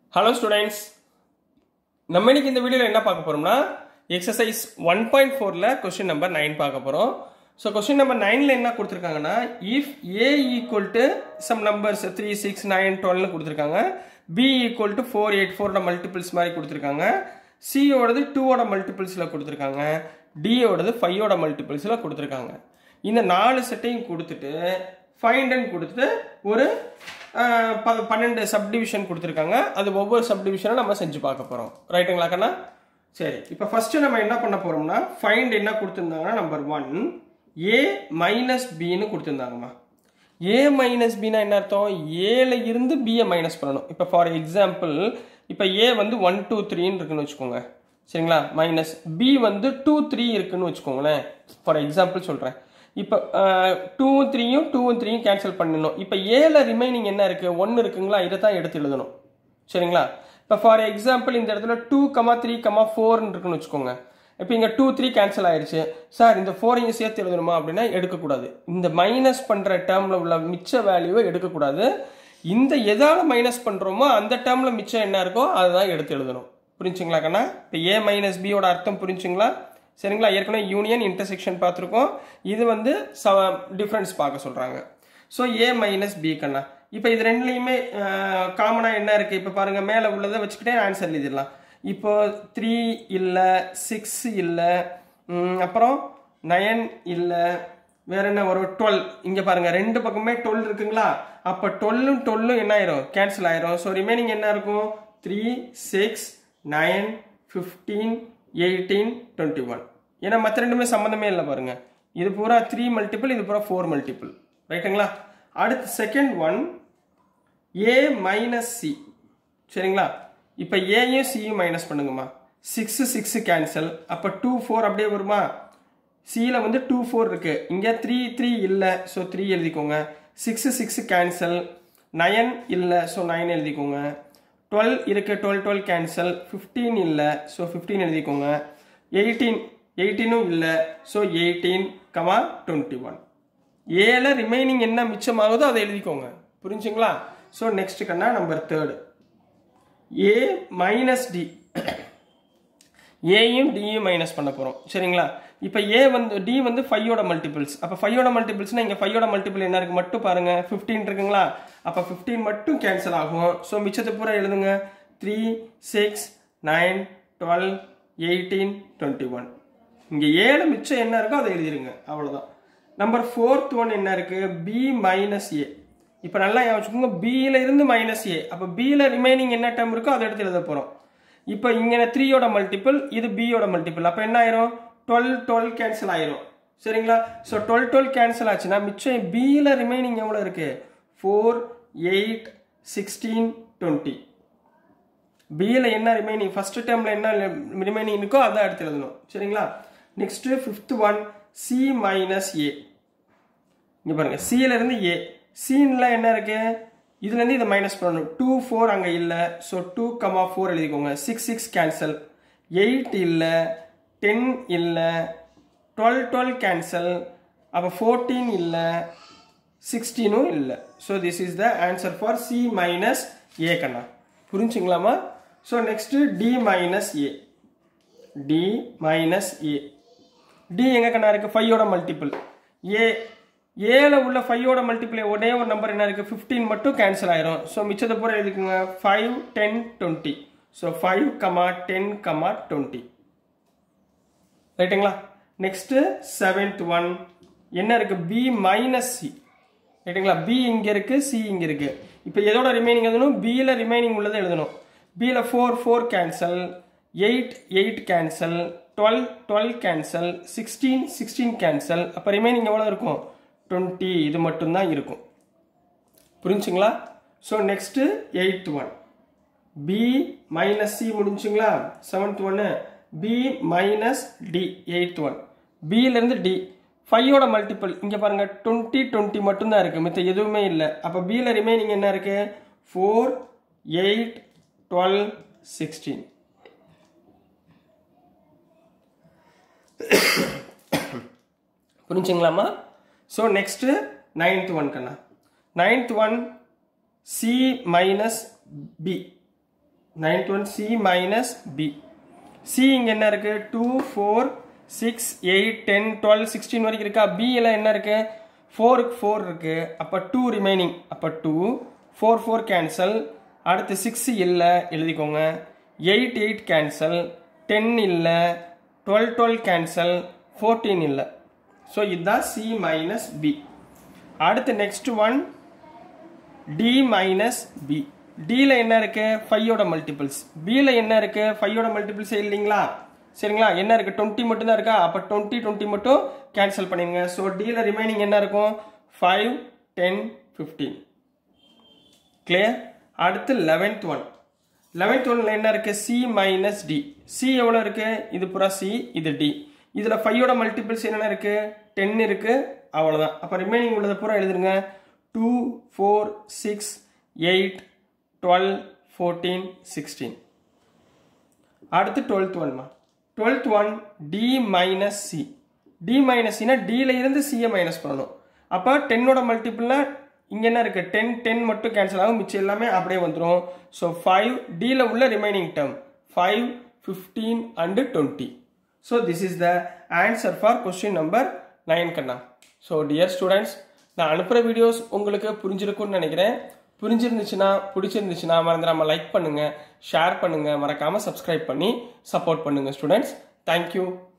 hello students நம்ம இன்னைக்கு இந்த வீடியோவில் என்ன பார்க்க போறோம்னா எக்ஸசைஸ் ஒன் பாயிண்ட் ஃபோரில் கொஸ்டின் நம்பர் நைன் பார்க்க போகிறோம் ஸோ கொஸ்டின் நம்பர் நைனில் என்ன கொடுத்துருக்காங்கன்னா if A equal to some numbers three six nine டுவெல்னு கொடுத்துருக்காங்க B equal to four eight ஃபோரோட மல்டிபிள்ஸ் மாதிரி கொடுத்துருக்காங்க சியோடது டூவோட மல்டிபிள்ஸில் கொடுத்துருக்காங்க டியோடது ஃபைவோட மல்டிபிள்ஸில் கொடுத்துருக்காங்க இந்த நாலு செட்டையும் கொடுத்துட்டு ஃபைண்ட் கொடுத்துட்டு ஒரு ஆஹ், ப- பன்னெண்டு சப்டிவிஷன் கொடுத்துருக்காங்க அது ஒவ்வொரு சப்டிவிஷனை நம்ம செஞ்சு பார்க்க போகிறோம் ரைட்டுங்களா கண்ணா சரி இப்போ ஃபர்ஸ்ட் நம்ம என்ன பண்ண போறோம்னா ஃபைண்ட் என்ன கொடுத்துருந்தாங்கன்னா நம்பர் ஒன் ஏ மைனஸ் பின்னு கொடுத்துருந்தாங்கம்மா ஏ மைனஸ் பினா என்ன அர்த்தம் ஏல இருந்து பியை மைனஸ் பண்ணணும் இப்போ ஃபார் எக்ஸாம்பிள் இப்போ ஏ வந்து ஒன் டூ த்ரீன்னு இருக்குன்னு வச்சுக்கோங்க சரிங்களா மைனஸ் பி வந்து டூ த்ரீ இருக்குன்னு வச்சுக்கோங்களேன் ஃபார் எக்ஸாம்பிள் சொல்கிறேன் இப்போ டூ த்ரீயும் டூவும் த்ரீயும் கேன்சல் பண்ணணும் இப்போ ஏல ரிமைனிங் என்ன இருக்குது ஒன்று இருக்குங்களா இதை தான் எடுத்து எழுதணும் சரிங்களா இப்போ ஃபார் எக்ஸாம்பிள் இந்த இடத்துல டூ கமா த்ரீ கமா ஃபோர்னு இருக்குன்னு வச்சுக்கோங்க இப்போ இங்கே டூ த்ரீ கேன்சல் ஆயிருச்சு சார் இந்த ஃபோரையும் சேர்த்து எழுதணுமா அப்படின்னா எடுக்கக்கூடாது இந்த மைனஸ் பண்ணுற டேர்மில் உள்ள மிச்ச வேல்யூவை எடுக்கக்கூடாது இந்த எதால மைனஸ் பண்ணுறோமோ அந்த டேர்மில் மிச்சம் என்ன இருக்கோ அதுதான் எடுத்து எழுதணும் புரிஞ்சுங்களா கண்ணா இப்போ ஏ மைனஸ் பியோட அர்த்தம் புரிஞ்சுங்களா சரிங்களா ஏற்கனவே யூனியன் இன்டர்செக்ஷன் பார்த்துருக்கோம் இது வந்து டிஃப்ரென்ஸ் பார்க்க சொல்கிறாங்க ஸோ ஏ மைனஸ் பி கண்ணா இப்போ இது ரெண்டுலேயுமே காமனாக என்ன இருக்குது இப்போ பாருங்கள் மேலே உள்ளதை வச்சுக்கிட்டே ஆன்சர் எழுதிடலாம் இப்போ த்ரீ இல்லை சிக்ஸ் இல்லை அப்புறம் நயன் இல்லை வேற என்ன ஒரு டுவெல் இங்கே பாருங்கள் ரெண்டு பக்கமே டுவெல் இருக்குங்களா அப்போ டுவெல்லும் டுவெல்லும் என்ன ஆயிரும் கேன்சல் ஆயிரும் ஸோ ரிமைனிங் என்ன இருக்கும் three six nine fifteen eighteen twenty one ஏன்னா மற்ற ரெண்டுமே சம்மந்தமே இல்லை பாருங்க இது பூரா த்ரீ மல்டிபிள் இது பூரா ஃபோர் மல்டிபிள் ரைட்டுங்களா அடுத்து second one A minus C சரிங்களா இப்போ ஏயும் சியும் மைனஸ் பண்ணுங்கம்மா சிக்ஸு சிக்ஸு கேன்சல் அப்போ டூ ஃபோர் அப்படியே வருமா சியில் வந்து டூ ஃபோர் இருக்கு இங்கே த்ரீ த்ரீ இல்லை ஸோ த்ரீ எழுதிக்கோங்க சிக்ஸு சிக்ஸு கேன்சல் நயன் இல்லை ஸோ நைன் எழுதிக்கோங்க டுவெல் இருக்கு டுவெல் டுவெல் கேன்சல் ஃபிஃப்டீன் இல்லை ஸோ ஃபிஃப்டீன் எழுதிக்கோங்க எயிட்டீன் எயிட்டீனும் இல்லை so eighteen comma twenty one ஏல ரிமைனிங் என்ன மிச்சமாகுதோ அதை எழுதிக்கோங்க புரிஞ்சுங்களா so next Kanna number third A minus D ஏயும் டியும் மைனஸ் பண்ண போகிறோம் சரிங்களா இப்போ ஏ வந்து டி வந்து ஃபையோட மல்டிபிள்ஸ் அப்போ ஃபையோட மல்டிபிள்ஸ்னா இங்கே ஃபையோட மல்டிபிள் என்ன இருக்கு மட்டும் பாருங்க ஃபிஃப்டீன் இருக்குங்களா அப்போ ஃபிஃப்டீன் மட்டும் கேன்சல் ஆகும் ஸோ மிச்சத்தை பூரா எழுதுங்க three six nine twelve eighteen twenty one இங்கே ஏழு மிச்சம் என்ன இருக்கோ அதை எழுதிருங்க அவ்வளோதான் நம்பர் ஃபோர்த் ஒன் என்ன இருக்கு பி மைனஸ் ஏ இப்போ நல்லா யோசிச்சுக்கோங்க பியில இருந்து மைனஸ் ஏ அப்போ பியில் ரிமைனிங் என்ன டைம் இருக்கோ அதை எடுத்து எழுத போகிறோம் இப்போ இங்கே த்ரீயோட மல்டிபிள் இது பியோட மல்டிபிள் அப்போ என்ன ஆயிரும் டுவெல் டுவெல் கேன்சல் ஆயிரும் சரிங்களா ஸோ டுவெல் டுவெல் கேன்சல் ஆச்சுன்னா மிச்சம் பியில் ரிமைனிங் எவ்வளோ இருக்கு ஃபோர் எயிட் சிக்ஸ்டீன் டுவெண்ட்டி பியில் என்ன ரிமைனிங் ஃபர்ஸ்ட் டேர்மில் என்ன ரிமைனிங் இருக்கோ அதான் எடுத்து எழுதணும் சரிங்களா next fifth one C minus A இங்கே பாருங்க சியில இருந்து ஏ சீன்ல என்ன இருக்கு இதுல இருந்து இதை மைனஸ் பண்ணணும் டூ ஃபோர் அங்கே இல்லை ஸோ டூ கமா ஃபோர் எழுதிக்கோங்க சிக்ஸ் சிக்ஸ் கேன்சல் எயிட் இல்லை டென் இல்லை டுவெல் டுவெல் கேன்சல் அப்போ ஃபோர்டீன் இல்லை சிக்ஸ்டீனும் இல்லை so this is the answer for C minus A கண்ணா புரிஞ்சுங்களாமா so next D minus A D minus A D எங்க கண்ணா இருக்கு ஃபைவோட மல்டிபிள் ஏ ஏல உள்ள ஃபைவோட மல்டிபிள் ஒரே ஒரு நம்பர் என்ன இருக்கு ஃபிஃப்டீன் மட்டும் கேன்சல் ஆயிரும் ஸோ மிச்சத்தை பூரா எழுதிக்குங்க five ten twenty so five comma ten comma twenty ரைட்டுங்களா நெக்ஸ்ட் செவன்த் ஒன் என்ன இருக்கு பி மைனஸ் சி ரைட்டுங்களா பி இங்க இருக்கு சி இங்க இருக்கு இப்போ எதோட ரிமைனிங் எழுதணும் பியில் ரிமைனிங் உள்ளதை எழுதணும் பியில் four four cancel eight eight cancel twelve twelve cancel sixteen sixteen cancel அப்போ ரிமைனிங் எவ்வளோ இருக்கும் டுவெண்ட்டி இது மட்டும்தான் இருக்கும் புரிஞ்சுங்களா so next eighth one B minus C முடிஞ்சுங்களா செவன்த் ஒன்று B minus D eighth one பியிலேருந்து டி ஃபைவோட மல்டிபிள் இங்கே பாருங்க டுவெண்ட்டி டுவெண்ட்டி மட்டும்தான் இருக்குது மித்த எதுவுமே இல்லை அப்போ பியில் ரிமைனிங் என்ன இருக்கு ஃபோர் எயிட் டுவெல் சிக்ஸ்டீன் புரிஞ்சுங்களாமா ஸோ நெக்ஸ்ட்டு நைன்த் ஒன் கண்ணா ninth one C minus B ninth one C minus B C இங்கே என்ன இருக்கு two four six eight ten twelve sixteen வரைக்கும் இருக்கா பியில் என்ன இருக்கு ஃபோருக்கு ஃபோர் இருக்கு அப்போ டூ ரிமைனிங் அப்போ டூ ஃபோர் ஃபோர் கேன்சல் அடுத்து சிக்ஸ் இல்லை எழுதிக்கோங்க எயிட் எயிட் கேன்சல் டென் இல்லை டுவெல் டுவெல் கேன்சல் ஃபோர்டீன் இல்லை ஸோ இதுதான் சி மைனஸ் பி அடுத்து next one D minus B டியில் என்ன இருக்கு ஃபையோட மல்டிபிள்ஸ் பியில் என்ன இருக்கு ஃபையோட மல்டிபிள்ஸ் இல்லைங்களா சரிங்களா என்ன இருக்கு டுவெண்ட்டி மட்டும் தான் இருக்கா அப்போ டுவெண்ட்டி டுவெண்ட்டி மட்டும் கேன்சல் பண்ணிடுங்க ஸோ டியில் ரிமைனிங் என்ன இருக்கும் ஃபைவ் டென் ஃபிஃப்டீன் கிளியர் அடுத்து லெவன்த் ஒன் லெவன்த் ஒன்ல என்ன இருக்கு சி மைனஸ் டி சி எவ்வளோ இருக்கு இது புறா சி இது டி இதில் ஃபையோட மல்டிபிள்ஸ் என்னென்ன இருக்கு டென் இருக்கு அவ்வளோதான் அப்போ ரிமைனிங் உள்ளதை பூரா எழுதுருங்க two four six eight twelve fourteen sixteen அடுத்து டுவெல்த் ஒன்மா twelfth one D minus C D minus சினா டியில் இருந்து சியை மைனஸ் பண்ணணும் அப்போ டென்னோட மல்டிபிளில் இங்கே என்ன இருக்குது டென் டென் மட்டும் கேன்சல் ஆகும் மிச்சம் எல்லாமே அப்படியே வந்துடும் ஸோ ஃபைவ் டியில் உள்ள remaining term five fifteen and twenty so this is the answer for question number nine கண்ணா ஸோ டியர் ஸ்டூடெண்ட்ஸ் நான் அனுப்புகிற வீடியோஸ் உங்களுக்கு புரிஞ்சிருக்கும்னு நினைக்கிறேன் புரிஞ்சிருந்துச்சுன்னா பிடிச்சிருந்துச்சுன்னா மறந்துடாம லைக் பண்ணுங்க ஷேர் பண்ணுங்க மறக்காம சப்ஸ்கிரைப் பண்ணி சப்போர்ட் பண்ணுங்க ஸ்டூடெண்ட்ஸ் தேங்க்யூ